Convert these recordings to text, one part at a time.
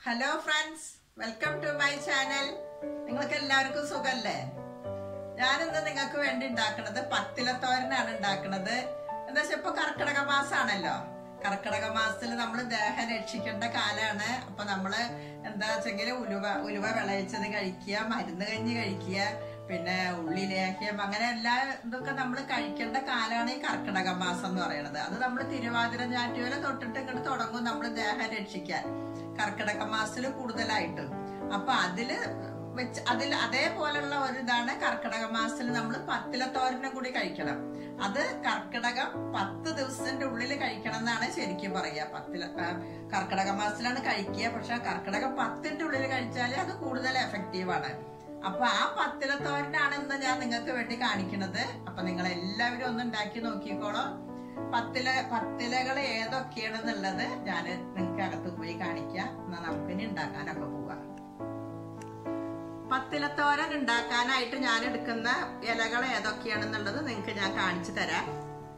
hello friends welcome to my channel നിങ്ങൾക്ക് എല്ലാവർക്കും സുഖല്ലേ ഞാനിന്ന് നിങ്ങൾക്ക് വേണ്ടി ഉണ്ടാക്കുന്നത് പത്തിലത്തോരനാണ് ഉണ്ടാക്കുന്നത് എന്താ വെച്ചാൽ ഇപ്പൊ കർക്കിടക മാസമാണല്ലോ കർക്കിടക മാസത്തിൽ നമ്മൾ ദേഹം രക്ഷിക്കേണ്ട കാലാണ് അപ്പൊ നമ്മള് എന്താ വെച്ചെങ്കിൽ ഉലുവ ഉലുവ വിളയിച്ചത് കഴിക്കുക മരുന്ന് കഞ്ഞി കഴിക്കുക പിന്നെ ഉള്ളി ലേഹ്യം അങ്ങനെ എല്ലാ ഇതൊക്കെ നമ്മൾ കഴിക്കേണ്ട കാലാണ് ഈ കർക്കിടക മാസം എന്ന് പറയുന്നത് അത് നമ്മൾ തിരുവാതിര ഞാറ്റുവരെ തൊട്ടിട്ട് ഇങ്ങോട്ട് തുടങ്ങും നമ്മൾ ദേഹം രക്ഷിക്കാൻ കർക്കിടക മാസത്തിൽ കൂടുതലായിട്ട് അപ്പൊ അതില് വെച്ച് അതിൽ അതേപോലുള്ള ഒരു ഇതാണ് കർക്കിടക മാസത്തിൽ നമ്മൾ പത്തിലത്തോരനും കൂടി കഴിക്കണം അത് കർക്കിടകം പത്ത് ദിവസത്തിന്റെ ഉള്ളിൽ കഴിക്കണം എന്നാണ് ശരിക്കും പറയുക പത്തില ആ, കർക്കിടക മാസത്തിലാണ് കഴിക്കുക പക്ഷെ കർക്കിടകം പത്തിന്റെ ഉള്ളിൽ കഴിച്ചാൽ അത് കൂടുതൽ എഫക്റ്റീവ് ആണ് അപ്പൊ ആ പത്തിലത്തോരനാണ് ഇന്ന് ഞാൻ നിങ്ങൾക്ക് വേണ്ടി കാണിക്കുന്നത് അപ്പൊ നിങ്ങൾ എല്ലാവരും ഒന്ന് ഉണ്ടാക്കി നോക്കിക്കോളൂ പത്തില പത്തിലകൾ ഏതൊക്കെയാണെന്നുള്ളത് ഞാൻ നിങ്ങൾക്ക് അകത്ത് പോയി കാണിക്കാം എന്നാ നമുക്കിനി ഉണ്ടാക്കാനൊക്കെ പോവാം പത്തിലത്തോരൻ ഉണ്ടാക്കാനായിട്ട് ഞാൻ എടുക്കുന്ന ഇലകൾ ഏതൊക്കെയാണെന്നുള്ളത് നിങ്ങൾക്ക് ഞാൻ കാണിച്ചു തരാം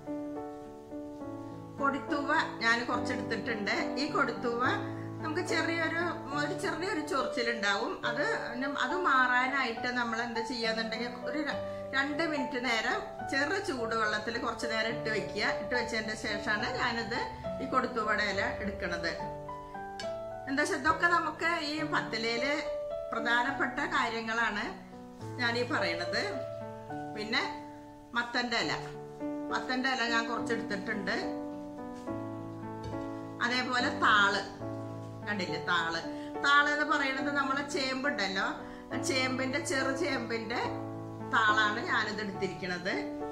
കൊടിത്തൂവ ഞാൻ കുറച്ചെടുത്തിട്ടുണ്ട് ഈ കൊടിത്തൂവ നമുക്ക് ചെറിയൊരു ഒരു ചെറിയൊരു ചൊറിച്ചിലുണ്ടാവും അത് നം- അത് മാറാനായിട്ട് നമ്മൾ എന്താ ചെയ്യാന്നുണ്ടെങ്കിൽ ഒരു ര- രണ്ട് മിനിറ്റ് നേരം ചെറു ചൂടുവെള്ളത്തിൽ കുറച്ച് നേരം ഇട്ട് വെക്കുക ഇട്ട് വെച്ചതിന്റെ ശേഷമാണ് ഞാനിത് ഈ കൊടുത്തുവട ഇല എടുക്കണത് എന്താ വെച്ചാൽ ഇതൊക്കെ നമുക്ക് ഈ പത്തിലയില് പ്രധാനപ്പെട്ട കാര്യങ്ങളാണ് ഞാൻ ഈ പറയണത് പിന്നെ മത്തന്റെ ഇല മത്തന്റെ ഇല ഞാൻ കുറച്ചെടുത്തിട്ടുണ്ട് അതേപോലെ താള് കണ്ടില്ലേ താള് താള് എന്ന് പറയുന്നത് നമ്മളെ ചേമ്പുണ്ടല്ലോ ആ ചേമ്പിന്റെ ചെറു ചേമ്പിന്റെ താളാണ് ഞാനിത് എടുത്തിരിക്കുന്നത്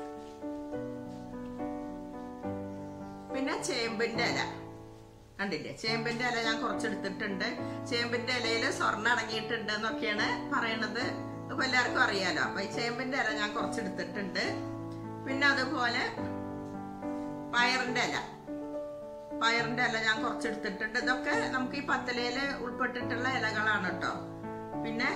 പിന്നെ ചേമ്പിന്റെ ഇല കണ്ടില്ലേ ചേമ്പിന്റെ ഇല ഞാൻ കുറച്ചെടുത്തിട്ടുണ്ട് ചേമ്പിന്റെ ഇലയിൽ സ്വർണ്ണം അടങ്ങിയിട്ടുണ്ട് എന്നൊക്കെയാണ് പറയണത് ഇപ്പൊ എല്ലാവർക്കും അറിയാലോ അപ്പൊ ഈ ചേമ്പിന്റെ ഇല ഞാൻ കുറച്ചെടുത്തിട്ടുണ്ട് പിന്നെ അതുപോലെ പയറിന്റെ ഇല പയറിന്റെ ഇല ഞാൻ കുറച്ചെടുത്തിട്ടുണ്ട് ഇതൊക്കെ നമുക്ക് ഈ പത്തലയില് ഉൾപ്പെട്ടിട്ടുള്ള ഇലകളാണ് കേട്ടോ പിന്നെ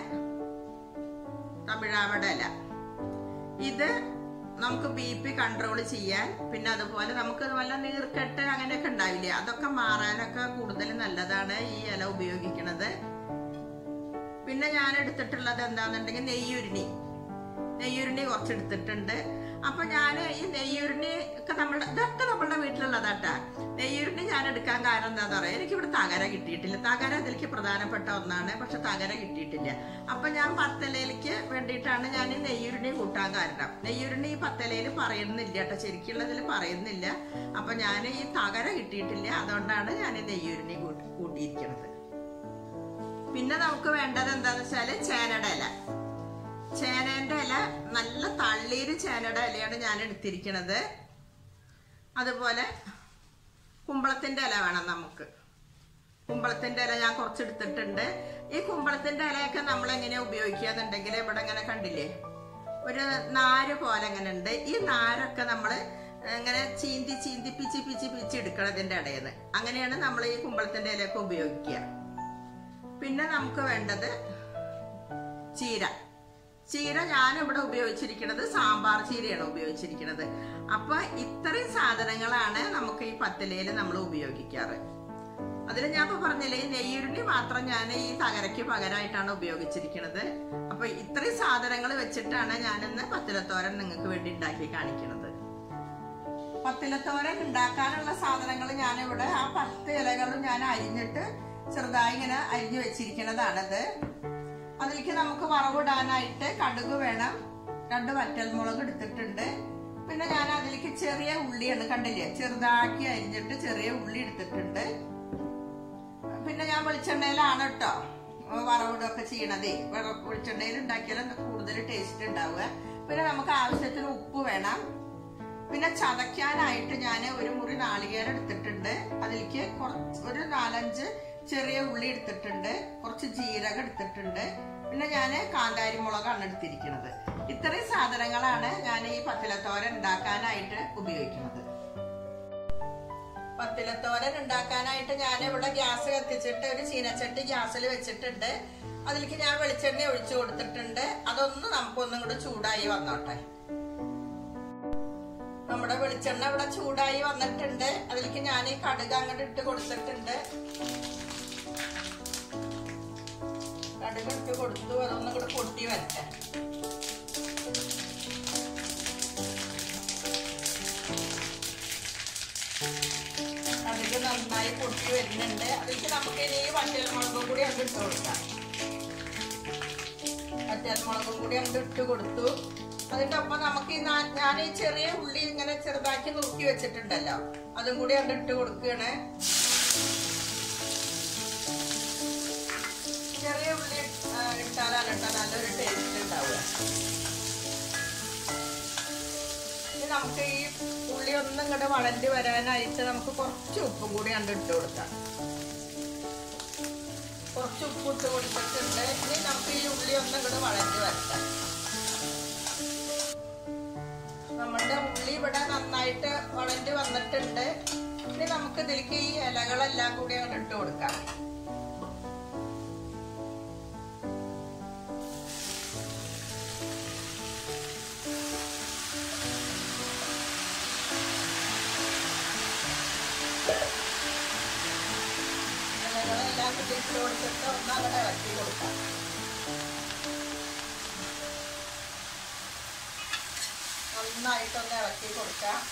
തമിഴാവട ഇല ഇത് നമുക്ക് ബി പി കൺട്രോൾ ചെയ്യാൻ പിന്നെ അതുപോലെ നമുക്ക് വല്ല നീർക്കെട്ട് അങ്ങനെയൊക്കെ ഉണ്ടാവില്ലേ അതൊക്കെ മാറാനൊക്കെ കൂടുതൽ നല്ലതാണ് ഈ ഇല ഉപയോഗിക്കുന്നത് പിന്നെ ഞാൻ എടുത്തിട്ടുള്ളത് എന്താണെന്നുണ്ടെങ്കിൽ നെയ്യുരുണി നെയ്യുരുണി കുറച്ചെടുത്തിട്ടുണ്ട് അപ്പൊ ഞാൻ ഈ നെയ്യുരുണി ഒക്കെ നമ്മളുടെ ഇതൊക്കെ നമ്മളുടെ വീട്ടിലുള്ളതാട്ടാ നെയ്യുരുണി ഞാൻ എടുക്കാൻ കാരണം എന്താന്ന് പറയാ എനിക്ക് ഇവിടെ തകര കിട്ടിയിട്ടില്ല തകര ഇതിലേക്ക് പ്രധാനപ്പെട്ട ഒന്നാണ് പക്ഷെ തകര കിട്ടിയിട്ടില്ല അപ്പൊ ഞാൻ പത്തലയിലേക്ക് വേണ്ടിയിട്ടാണ് ഞാൻ ഈ നെയ്യുരുണി കൂട്ടാൻ കാരണം നെയ്യുരുണി ഈ പത്തലയിൽ പറയുന്നില്ല കേട്ടോ ശരിക്കുള്ളതിൽ പറയുന്നില്ല അപ്പൊ ഞാൻ ഈ തകര കിട്ടിയിട്ടില്ല അതുകൊണ്ടാണ് ഞാൻ ഈ നെയ്യുരുണി കൂട്ടി കൂട്ടിയിരിക്കുന്നത് പിന്നെ നമുക്ക് വേണ്ടത് എന്താന്ന് വെച്ചാല് ചേനയുടെ ഇല ചേനേന്റെ ഇല നല്ല തള്ളീര് ചേനയുടെ ഇലയാണ് ഞാൻ എടുത്തിരിക്കുന്നത് അതുപോലെ കുമ്പളത്തിന്റെ ഇല വേണം നമുക്ക് കുമ്പളത്തിന്റെ ഇല ഞാൻ കുറച്ചെടുത്തിട്ടുണ്ട് ഈ കുമ്പളത്തിന്റെ ഇലയൊക്കെ നമ്മൾ എങ്ങനെയാ ഉപയോഗിക്കാന്നുണ്ടെങ്കിൽ ഇവിടെ ഇങ്ങനെ കണ്ടില്ലേ ഒരു നാര് പോലെ ഇങ്ങനെ ഉണ്ട് ഈ നാരൊക്കെ നമ്മൾ ഇങ്ങനെ ചീന്തി ചീന്തി പിച്ചി പിച്ചി പിച്ചി എടുക്കണം ഇതിന്റെ ഇടയിൽ നിന്ന് അങ്ങനെയാണ് നമ്മൾ ഈ കുമ്പളത്തിന്റെ ഇലയൊക്കെ ഉപയോഗിക്കുക പിന്നെ നമുക്ക് വേണ്ടത് ചീര ചീര ഞാൻ ഇവിടെ ഉപയോഗിച്ചിരിക്കുന്നത് സാമ്പാർ ചീരയാണ് ഉപയോഗിച്ചിരിക്കുന്നത് അപ്പൊ ഇത്രയും സാധനങ്ങളാണ് നമുക്ക് ഈ പത്തിലയിൽ നമ്മൾ ഉപയോഗിക്കാറ് അതിൽ ഞാൻ ഇപ്പൊ പറഞ്ഞില്ലേ ഈ നെയ്യുരുണി മാത്രം ഞാൻ ഈ തകരയ്ക്ക് പകരമായിട്ടാണ് ഉപയോഗിച്ചിരിക്കുന്നത് അപ്പൊ ഇത്രയും സാധനങ്ങൾ വെച്ചിട്ടാണ് ഞാനിന്ന് പത്തിലത്തോരൻ നിങ്ങൾക്ക് വേണ്ടി ഉണ്ടാക്കി കാണിക്കുന്നത് പത്തിലത്തോരൻ ഉണ്ടാക്കാനുള്ള സാധനങ്ങൾ ഞാനിവിടെ ആ പത്ത് ഇലകളും ഞാൻ അരിഞ്ഞിട്ട് ചെറുതായി ഇങ്ങനെ അരിഞ്ഞു വെച്ചിരിക്കുന്നതാണത് അതിലേക്ക് നമുക്ക് വറവിടാനായിട്ട് കടുക് വേണം രണ്ട് വറ്റൽമുളക് എടുത്തിട്ടുണ്ട് പിന്നെ ഞാൻ അതിലേക്ക് ചെറിയ ഉള്ളിയാണ് കണ്ടില്ലേ ചെറുതാക്കി അരിഞ്ഞിട്ട് ചെറിയ ഉള്ളി എടുത്തിട്ടുണ്ട് പിന്നെ ഞാൻ വെളിച്ചെണ്ണയിലാണ് കേട്ടോ വറവിടൊക്കെ ചെയ്യണതേ വെറ- വെളിച്ചെണ്ണയിൽ ഉണ്ടാക്കിയാലും കൂടുതൽ ടേസ്റ്റ് ഉണ്ടാവുക പിന്നെ നമുക്ക് ആവശ്യത്തിന് ഉപ്പ് വേണം പിന്നെ ചതയ്ക്കാനായിട്ട് ഞാൻ ഒരു മുറി നാളികേരം എടുത്തിട്ടുണ്ട് അതിലേക്ക് കുറച്ച് ഒരു നാലഞ്ച് ചെറിയ ഉള്ളി എടുത്തിട്ടുണ്ട് കുറച്ച് ജീരകം എടുത്തിട്ടുണ്ട് പിന്നെ ഞാൻ കാന്താരി മുളകാണ് എടുത്തിരിക്കുന്നത് ഇത്രയും സാധനങ്ങളാണ് ഞാൻ ഈ പത്തിലത്തോരൻ ഉണ്ടാക്കാനായിട്ട് ഉപയോഗിക്കുന്നത് പത്തിലത്തോരൻ ഉണ്ടാക്കാനായിട്ട് ഞാൻ ഇവിടെ ഗ്യാസ് കത്തിച്ചിട്ട് ഒരു ചീനച്ചട്ടി ഗ്യാസിൽ വെച്ചിട്ടുണ്ട് അതിലേക്ക് ഞാൻ വെളിച്ചെണ്ണ ഒഴിച്ചു കൊടുത്തിട്ടുണ്ട് അതൊന്ന് നമുക്കൊന്നും കൂടെ ചൂടായി വന്നോട്ടെ നമ്മുടെ വെളിച്ചെണ്ണ ഇവിടെ ചൂടായി വന്നിട്ടുണ്ട് അതിലേക്ക് ഞാൻ ഈ കടുക് അങ്ങോട്ട് ഇട്ട് കൊടുത്തിട്ടുണ്ട് കടുക് ഇട്ട് കൊടുത്തു അതൊന്നും കൂടെ പൊട്ടി വരട്ടെ കടുക് നന്നായി പൊട്ടി വരുന്നുണ്ട് അതിലേക്ക് നമുക്ക് ഇനി വറ്റൽമുളകും കൂടി അങ്ങ് ഇട്ട് കൊടുക്കാം വറ്റൽമുളകും കൂടി അങ്ങ് ഇട്ട് കൊടുത്തു അതിന്റെ ഒപ്പം നമുക്ക് ഈ നാ- ഞാൻ ഈ ചെറിയ ഉള്ളി ഇങ്ങനെ ചെറുതാക്കി നുറുക്കി വെച്ചിട്ടുണ്ടല്ലോ അതും കൂടി അങ്ങ് ഇട്ട് കൊടുക്കുകയാണ് ചെറിയ ഉള്ളി ആ, ഇട്ടാലാണ് കേട്ടോ നല്ലൊരു ടേസ്റ്റ് ഉണ്ടാവുക ഇനി നമുക്ക് ഈ ഉള്ളി ഒന്നും ഇങ്ങോട്ട് വളണ്ടി വരാനായിട്ട് നമുക്ക് കുറച്ച് ഉപ്പും കൂടി കണ്ട് ഇട്ട് കൊടുക്കാം കുറച്ച് ഉപ്പ് ഇട്ട് കൊടുത്തിട്ടുണ്ട് ഇനി നമുക്ക് ഈ ഉള്ളി ഒന്നും ഇങ്ങോട്ട് വളണ്ടി വരട്ടാം നമ്മളുടെ ഉള്ളി ഇവിടെ നന്നായിട്ട് വളണ്ടി വന്നിട്ടുണ്ട് ഇനി നമുക്ക് ഇതിലേക്ക് ഈ ഇലകളെല്ലാം കൂടി അങ്ങോട്ട് ഇട്ട് കൊടുക്കാം ഇലകളെല്ലാം കൂടി ഇട്ട് കൊടുത്തിട്ട് ഒന്ന് അങ്ങോട്ട് ഇറക്കി കൊടുക്കാം നന്നായിട്ടൊന്ന് ഇളക്കി കൊടുക്കാം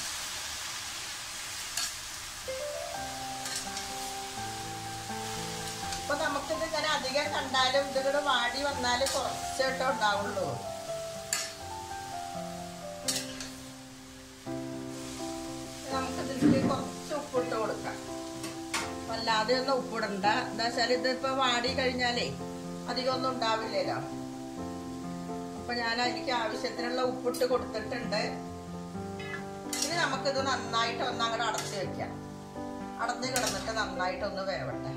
ഇപ്പൊ നമുക്കിത് ഇങ്ങനെ അധികം കണ്ടാലും ഇതിവിടെ വാടി വന്നാല് കുറച്ചിട്ടോ ഉണ്ടാവുള്ളൂ നമുക്ക് ഇതിലേക്ക് കുറച്ച് ഉപ്പിട്ട് കൊടുക്കാം വല്ലാതെ ഒന്നും ഉപ്പിടണ്ട എന്താ വെച്ചാൽ ഇതിപ്പോ വാടി കഴിഞ്ഞാലേ അധികം ഒന്നും ഉണ്ടാവില്ലല്ലോ അപ്പൊ ഞാൻ അതിലേക്ക് ആവശ്യത്തിനുള്ള ഉപ്പിട്ട് കൊടുത്തിട്ടുണ്ട് ഇനി നമുക്കിത് നന്നായിട്ട് ഒന്ന് അങ്ങോട്ട് അടച്ചു വെക്കാം അടഞ്ഞു കിടന്നിട്ട് നന്നായിട്ടൊന്ന് വേവട്ടെ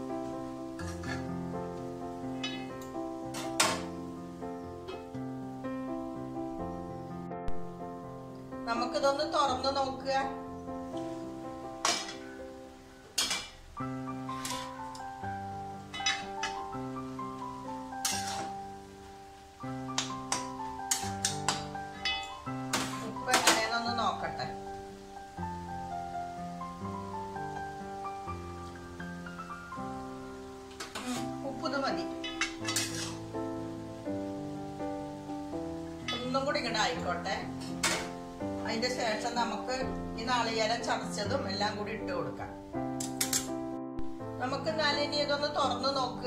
നമുക്കിതൊന്ന് തുറന്നു നോക്കുക ഉപ്പ് എങ്ങനെയാണെന്നൊന്ന് നോക്കട്ടെ ഉം, ഉപ്പ് ഇത് മതി ഒന്നും കൂടി ഇങ്ങോട്ട് ആയിക്കോട്ടെ അതിന്റെ ശേഷം നമുക്ക് ഈ നാളികേരം ചതച്ചതും എല്ലാം കൂടി ഇട്ട് കൊടുക്കാം നമുക്ക് എന്നാലും ഇനി ഇതൊന്ന് തുറന്നു നോക്കുക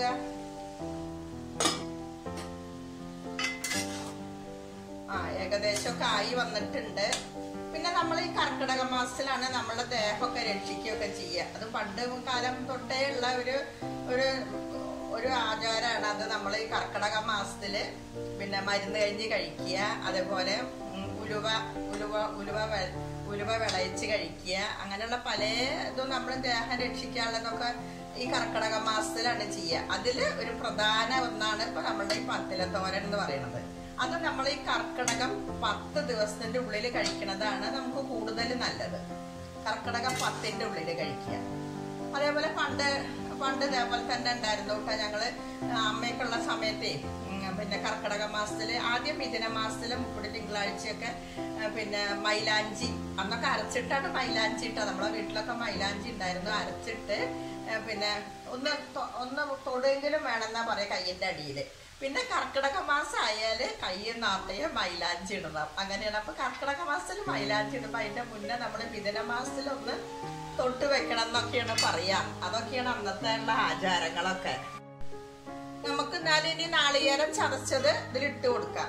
ആ ഏകദേശം ഒക്കെ ആയി വന്നിട്ടുണ്ട് പിന്നെ നമ്മൾ ഈ കർക്കിടക മാസത്തിലാണ് നമ്മളെ ദേഹമൊക്കെ രക്ഷിക്കുകയൊക്കെ ചെയ്യുക അത് പണ്ട് കാലം തൊട്ടേ ഉള്ള ഒരു ഒരു ഒരു ആചാരമാണ് അത് നമ്മൾ ഈ കർക്കിടക മാസത്തില് പിന്നെ മരുന്ന് കഴിഞ്ഞ് കഴിക്കുക അതേപോലെ ഉം, ഉലുവ ഉലുവ ഉലുവ വെ- ഉലുവ വിളയിച്ച് കഴിക്കുക അങ്ങനെയുള്ള പല ഇതും നമ്മൾ ദേഹം രക്ഷിക്കാനുള്ളതൊക്കെ ഈ കർക്കിടക മാസത്തിലാണ് ചെയ്യുക അതിൽ ഒരു പ്രധാന ഒന്നാണ് ഇപ്പൊ നമ്മളുടെ ഈ പത്തിലത്തോരൻ എന്ന് പറയുന്നത് അത് നമ്മൾ ഈ കർക്കിടകം പത്ത് ദിവസത്തിന്റെ ഉള്ളിൽ കഴിക്കുന്നതാണ് നമുക്ക് കൂടുതൽ നല്ലത് കർക്കിടകം പത്തിന്റെ ഉള്ളിൽ കഴിക്കുക അതേപോലെ പണ്ട് പണ്ട് ഇതേപോലെ തന്നെ ഉണ്ടായിരുന്നു കേട്ടോ ഞങ്ങള് അമ്മയ്ക്കുള്ള സമയത്തേ ഉം, പിന്നെ കർക്കിടക മാസത്തില് ആദ്യം മിഥുന മാസത്തില് മുപ്പത് തിങ്കളാഴ്ചയൊക്കെ ആ, പിന്നെ മൈലാഞ്ചി അന്നൊക്കെ അരച്ചിട്ടാണ് മൈലാഞ്ചി ഇട്ട നമ്മളെ വീട്ടിലൊക്കെ മൈലാഞ്ചി ഉണ്ടായിരുന്നു അരച്ചിട്ട് ആ, പിന്നെ ഒന്ന് തൊ- ഒന്ന് തൊടുമെങ്കിലും വേണമെന്നാ പറയാ കയ്യിന്റെ അടിയില് പിന്നെ കർക്കിടക മാസം ആയാല് കൈ നാട്ടയെ മൈലാഞ്ചി ഇടണം അങ്ങനെയാണ് അപ്പൊ കർക്കിടക മാസത്തിൽ മൈലാഞ്ചി ഇടുമ്പോ അതിന്റെ മുന്നേ നമ്മുടെ മിഥുന മാസത്തിൽ ഒന്ന് തൊട്ട് വെക്കണം എന്നൊക്കെയാണ് പറയാ അതൊക്കെയാണ് അന്നത്തെ ഉള്ള ആചാരങ്ങളൊക്കെ നമുക്ക് എന്നാലും ഇനി നാളികേരം ചതച്ചത് ഇതിലിട്ട് കൊടുക്കാം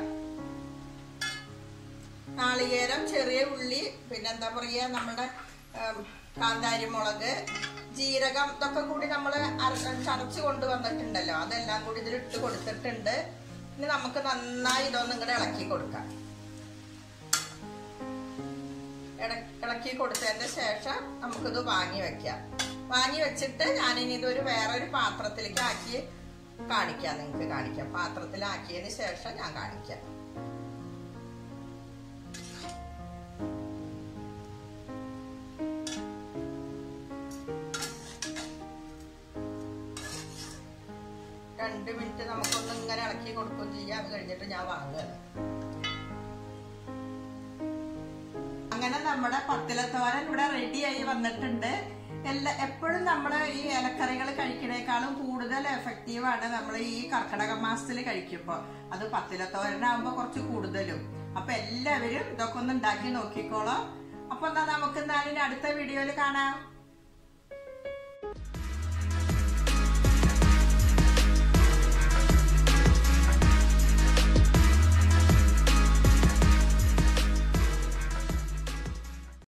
നാളികേരം ചെറിയ ഉള്ളി പിന്നെ എന്താ പറയാ നമ്മുടെ ഉം, കാന്താരി മുളക് ജീരകം ഇതൊക്കെ കൂടി നമ്മൾ ചതച്ച് കൊണ്ടുവന്നിട്ടുണ്ടല്ലോ അതെല്ലാം കൂടി ഇതിലിട്ട് കൊടുത്തിട്ടുണ്ട് ഇനി നമുക്ക് നന്നായി ഇതൊന്നും ഇങ്ങോട്ട് ഇളക്കി കൊടുക്കാം ഇട- ഇളക്കി കൊടുത്തതിന് ശേഷം നമുക്കിത് വാങ്ങി വെക്കാം വാങ്ങി വെച്ചിട്ട് ഞാനിനി ഇതൊരു വേറൊരു പാത്രത്തിലേക്ക് ആക്കി കാണിക്കാം നിങ്ങൾക്ക് കാണിക്കാം പാത്രത്തിലാക്കിയതിന് ശേഷം ഞാൻ കാണിക്കാം രണ്ട് മിനിറ്റ് നമുക്കൊന്ന് ഇങ്ങനെ ഇളക്കി കൊടുക്കുകയും ചെയ്യാം അത് കഴിഞ്ഞിട്ട് ഞാൻ വാങ്ങുകയാണ് അങ്ങനെ നമ്മുടെ പത്തിലത്തോരൻ ഇവിടെ റെഡിയായി വന്നിട്ടുണ്ട് എല്ലാ എപ്പോഴും നമ്മൾ ഈ ഇലക്കറികൾ കഴിക്കണേക്കാളും കൂടുതൽ എഫക്റ്റീവാണ് നമ്മൾ ഈ കർക്കിടക മാസത്തിൽ കഴിക്കുമ്പോൾ അത് പത്തിലത്തോരനാകുമ്പോൾ കുറച്ച് കൂടുതലും അപ്പൊ എല്ലാവരും ഇതൊക്കെ ഒന്ന് ഉണ്ടാക്കി നോക്കിക്കോളാം അപ്പൊ എന്നാ നമുക്ക് എന്നാലും അടുത്ത വീഡിയോയിൽ കാണാം